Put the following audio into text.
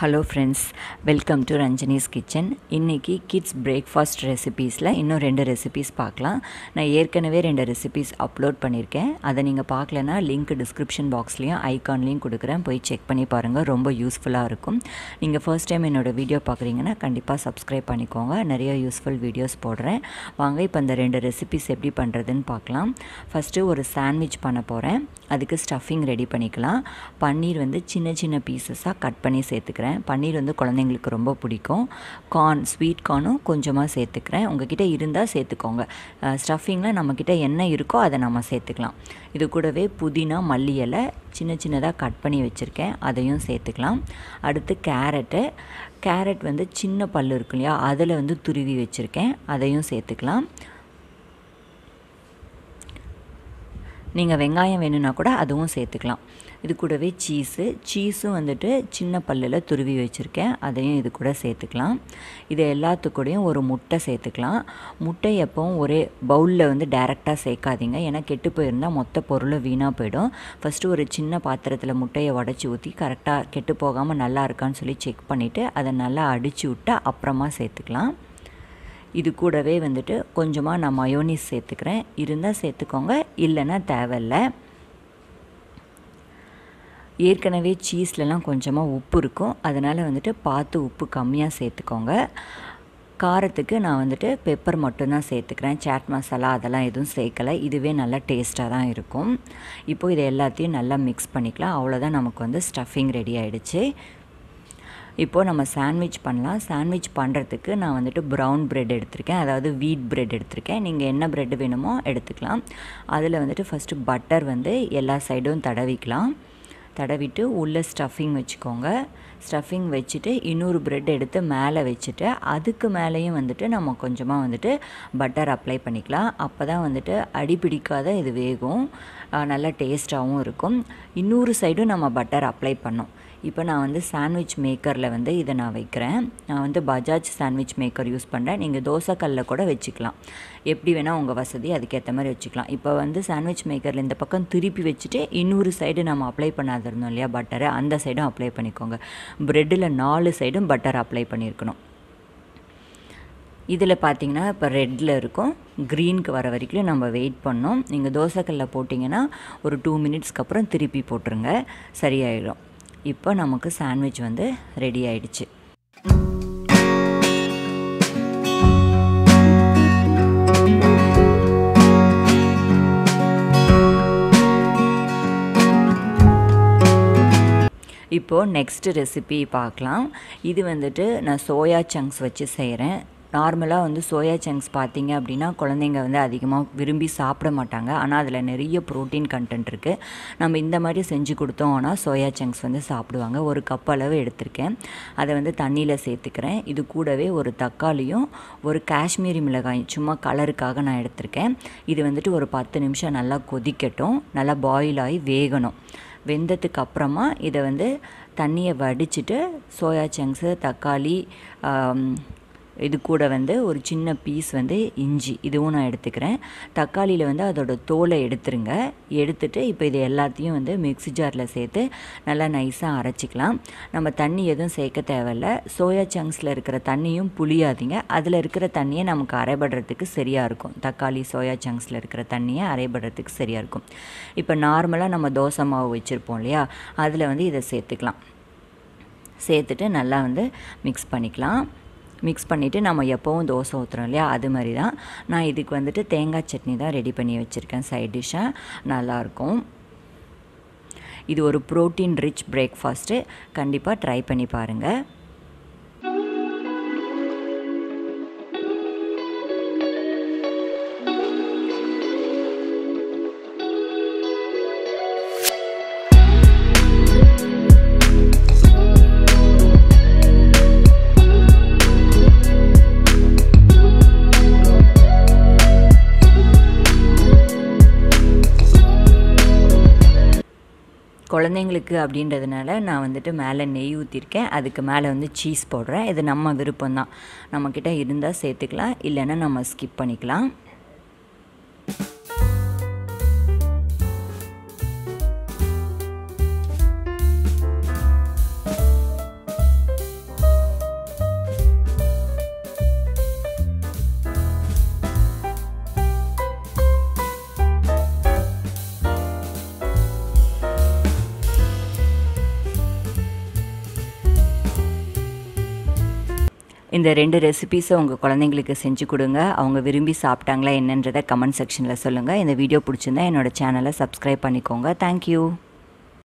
hello friends welcome to Ranjani's kitchen இன்றைக்கி kids breakfast ரெசிபீஸில் இன்னும் ரெண்டு ரெசிபீஸ் பார்க்கலாம் நான் ஏற்கனவே ரெண்டு ரெசிபீஸ் அப்லோட் பண்ணியிருக்கேன் அதை நீங்கள் பார்க்கலனா லிங்க் டிஸ்கிரிப்ஷன் பாக்ஸ்லேயும் ஐகான்லேயும் கொடுக்குறேன் போய் செக் பண்ணி பாருங்கள் ரொம்ப யூஸ்ஃபுல்லாக இருக்கும் நீங்கள் ஃபர்ஸ்ட் டைம் என்னோடய வீடியோ பார்க்குறீங்கன்னா கண்டிப்பாக சப்ஸ்கிரைப் பண்ணிக்கோங்க நிறைய யூஸ்ஃபுல் வீடியோஸ் போடுறேன் வாங்க இப்போ இந்த ரெண்டு ரெசிபீஸ் எப்படி பண்ணுறதுன்னு பார்க்கலாம் ஃபஸ்ட்டு ஒரு சாண்ட்விச் பண்ண போகிறேன் அதுக்கு ஸ்டஃபிங் ரெடி பண்ணிக்கலாம் பன்னீர் வந்து சின்ன சின்ன பீசஸாக கட் பண்ணி சேர்த்துக்கிறேன் பன்னீர் வந்து குழந்தைங்களுக்கு ரொம்ப பிடிக்கும் கார்ன் ஸ்வீட் கார்னும் கொஞ்சமாக சேர்த்துக்கிறேன் உங்ககிட்ட இருந்தால் சேர்த்துக்கோங்க ஸ்டஃபிங்கில் நம்மக்கிட்ட என்ன இருக்கோ அதை நம்ம சேர்த்துக்கலாம் இது கூடவே புதினா மல்லி இலை சின்ன சின்னதாக கட் பண்ணி வச்சுருக்கேன் அதையும் சேர்த்துக்கலாம் அடுத்து கேரட்டு கேரட் வந்து சின்ன பல் இருக்கு இல்லையா அதில் வந்து துருவி வச்சுருக்கேன் அதையும் சேர்த்துக்கலாம் நீங்கள் வெங்காயம் வேணும்னா கூட அதுவும் சேர்த்துக்கலாம் இது கூடவே சீஸு சீஸும் வந்துட்டு சின்ன பல்லில் துருவி வச்சுருக்கேன் அதையும் இது கூட சேர்த்துக்கலாம் இது எல்லாத்துக்கூடையும் ஒரு முட்டை சேர்த்துக்கலாம் முட்டை எப்போவும் ஒரே பவுலில் வந்து டைரெக்டாக சேர்க்காதீங்க ஏன்னா கெட்டு போயிருந்தால் மொத்த பொருளும் வீணாக போயிடும் ஃபஸ்ட்டு ஒரு சின்ன பாத்திரத்தில் முட்டையை உடச்சி ஊற்றி கரெக்டாக கெட்டு போகாமல் நல்லா இருக்கான்னு சொல்லி செக் பண்ணிவிட்டு அதை நல்லா அடித்து விட்டு அப்புறமா சேர்த்துக்கலாம் இது கூடவே வந்துட்டு கொஞ்சமாக நான் மயோனிஸ் சேர்த்துக்கிறேன் இருந்தால் சேர்த்துக்கோங்க இல்லைன்னா தேவையில்ல ஏற்கனவே சீஸ்லலாம் கொஞ்சமாக உப்பு இருக்கும் அதனால் வந்துட்டு பார்த்து உப்பு கம்மியாக சேர்த்துக்கோங்க காரத்துக்கு நான் வந்துட்டு பெப்பர் மட்டும்தான் சேர்த்துக்கிறேன் சாட் மசாலா அதெல்லாம் எதுவும் சேர்க்கலை இதுவே நல்லா டேஸ்ட்டாக தான் இருக்கும் இப்போது இதை எல்லாத்தையும் நல்லா மிக்ஸ் பண்ணிக்கலாம் அவ்வளோதான் நமக்கு வந்து ஸ்டஃபிங் ரெடி ஆகிடுச்சு இப்போது நம்ம சாண்ட்விச் பண்ணலாம் சாண்ட்விச் பண்ணுறதுக்கு நான் வந்துட்டு ப்ரௌன் ப்ரெட் எடுத்திருக்கேன் அதாவது வீட் ப்ரெட் எடுத்திருக்கேன் நீங்கள் என்ன ப்ரெட் வேணுமோ எடுத்துக்கலாம் அதில் வந்துட்டு ஃபஸ்ட்டு பட்டர் வந்து எல்லா சைடும் தடவிக்கலாம் தடவிட்டு உள்ளே ஸ்டஃபிங் வச்சுக்கோங்க ஸ்டஃபிங் வச்சுட்டு இன்னொரு ப்ரெட் எடுத்து மேலே வச்சுட்டு அதுக்கு மேலேயும் வந்துட்டு நம்ம கொஞ்சமாக வந்துட்டு பட்டர் அப்ளை பண்ணிக்கலாம் அப்போ தான் வந்துட்டு அடி பிடிக்காத இது வேகும் நல்லா டேஸ்ட்டாகவும் இருக்கும் இன்னொரு சைடும் நம்ம பட்டர் அப்ளை பண்ணோம் இப்போ நான் வந்து சாண்ட்விச் மேக்கரில் வந்து இதை நான் வைக்கிறேன் நான் வந்து பஜாஜ் சாண்ட்விச் மேக்கர் யூஸ் பண்ணுறேன் நீங்கள் தோசைக்கல்லில் கூட வச்சுக்கலாம் எப்படி வேணால் உங்கள் வசதி அதுக்கேற்ற மாதிரி வச்சுக்கலாம் இப்போ வந்து சாண்ட்விச் மேக்கரில் இந்த பக்கம் திருப்பி வச்சுட்டு இன்னொரு சைடு நம்ம அப்ளை பண்ணாத இருந்தோம் இல்லையா பட்டரை அந்த சைடும் அப்ளை பண்ணிக்கோங்க ப்ரெட்டில் நாலு சைடும் பட்டர் அப்ளை பண்ணியிருக்கணும் இதில் பார்த்தீங்கன்னா இப்போ ரெட்டில் இருக்கும் க்ரீனுக்கு வர வரைக்கும் நம்ம வெயிட் பண்ணோம் நீங்கள் தோசைக்கல்ல போட்டிங்கன்னா ஒரு டூ மினிட்ஸ்க்கு அப்புறம் திருப்பி போட்டுருங்க சரியாயிடும் இப்போ நமக்கு சாண்ட்விச் வந்து ரெடி ஆயிடுச்சு இப்போது நெக்ஸ்ட் ரெசிபி பார்க்கலாம் இது வந்துட்டு நான் சோயா சங்க்ஸ் வச்சு செய்கிறேன் நார்மலாக வந்து சோயா சங்க்ஸ் பார்த்தீங்க அப்படின்னா குழந்தைங்க வந்து அதிகமாக விரும்பி சாப்பிட மாட்டாங்க ஆனால் அதில் நிறைய ப்ரோட்டீன் கண்டென்ட் இருக்குது நம்ம இந்த மாதிரி செஞ்சு கொடுத்தோம்னா சோயா சங்க்ஸ் வந்து சாப்பிடுவாங்க ஒரு கப் அளவு எடுத்திருக்கேன் அதை வந்து தண்ணியில் சேர்த்துக்கிறேன் இது கூடவே ஒரு தக்காளியும் ஒரு காஷ்மீரி மிளகாய் சும்மா கலருக்காக நான் எடுத்திருக்கேன் இது வந்துட்டு ஒரு பத்து நிமிஷம் நல்லா கொதிக்கட்டும் நல்லா பாயில் ஆகி வேகணும் வெந்ததுக்கு அப்புறமா இதை வந்து தண்ணியை வடிச்சிட்டு சோயா சங்க்ஸு தக்காளி இது கூட வந்து ஒரு சின்ன பீஸ் வந்து இஞ்சி இதுவும் நான் எடுத்துக்கிறேன் தக்காளியில் வந்து அதோட தோலை எடுத்துருங்க எடுத்துட்டு இப்போ இது எல்லாத்தையும் வந்து மிக்ஸி ஜாரில் சேர்த்து நல்லா நைஸாக அரைச்சிக்கலாம் நம்ம தண்ணி எதுவும் சேர்க்க தேவையில்ல சோயா சங்க்ஸில் இருக்கிற தண்ணியும் புளியாதீங்க அதில் இருக்கிற தண்ணியை நமக்கு அரைபடுறதுக்கு சரியாக இருக்கும் தக்காளி சோயா சங்க்ஸில் இருக்கிற தண்ணியை அரைபடுறதுக்கு சரியாக இருக்கும் இப்போ நார்மலாக நம்ம தோசை மாவு வச்சுருப்போம் இல்லையா அதில் வந்து இதை சேர்த்துக்கலாம் சேர்த்துட்டு நல்லா வந்து மிக்ஸ் பண்ணிக்கலாம் மிக்ஸ் பண்ணிவிட்டு நம்ம எப்போவும் தோசை ஊற்றுறோம் இல்லையா அது மாதிரி தான் நான் இதுக்கு வந்துட்டு தேங்காய் சட்னி தான் ரெடி பண்ணி வச்சுருக்கேன் சைட் டிஷ்ஷாக நல்லாயிருக்கும் இது ஒரு ப்ரோட்டீன் ரிச் பிரேக்ஃபாஸ்ட்டு கண்டிப்பாக ட்ரை பண்ணி பாருங்கள் குழந்தைங்களுக்கு அப்படின்றதுனால நான் வந்துட்டு மேலே நெய் ஊற்றிருக்கேன் அதுக்கு மேலே வந்து சீஸ் போடுறேன் இது நம்ம விருப்பம்தான் நம்மக்கிட்ட இருந்தால் சேர்த்துக்கலாம் இல்லைன்னா நம்ம ஸ்கிப் பண்ணிக்கலாம் இந்த ரெண்டு ரெசிபீஸை உங்கள் குழந்தைங்களுக்கு செஞ்சு கொடுங்க அவங்க விரும்பி சாப்பிட்டாங்களா என்னன்றதை கமெண்ட் செக்ஷனில் சொல்லுங்கள் இந்த வீடியோ பிடிச்சிருந்தா என்னோடய சேனலை சப்ஸ்கிரைப் பண்ணிக்கோங்க தேங்க்யூ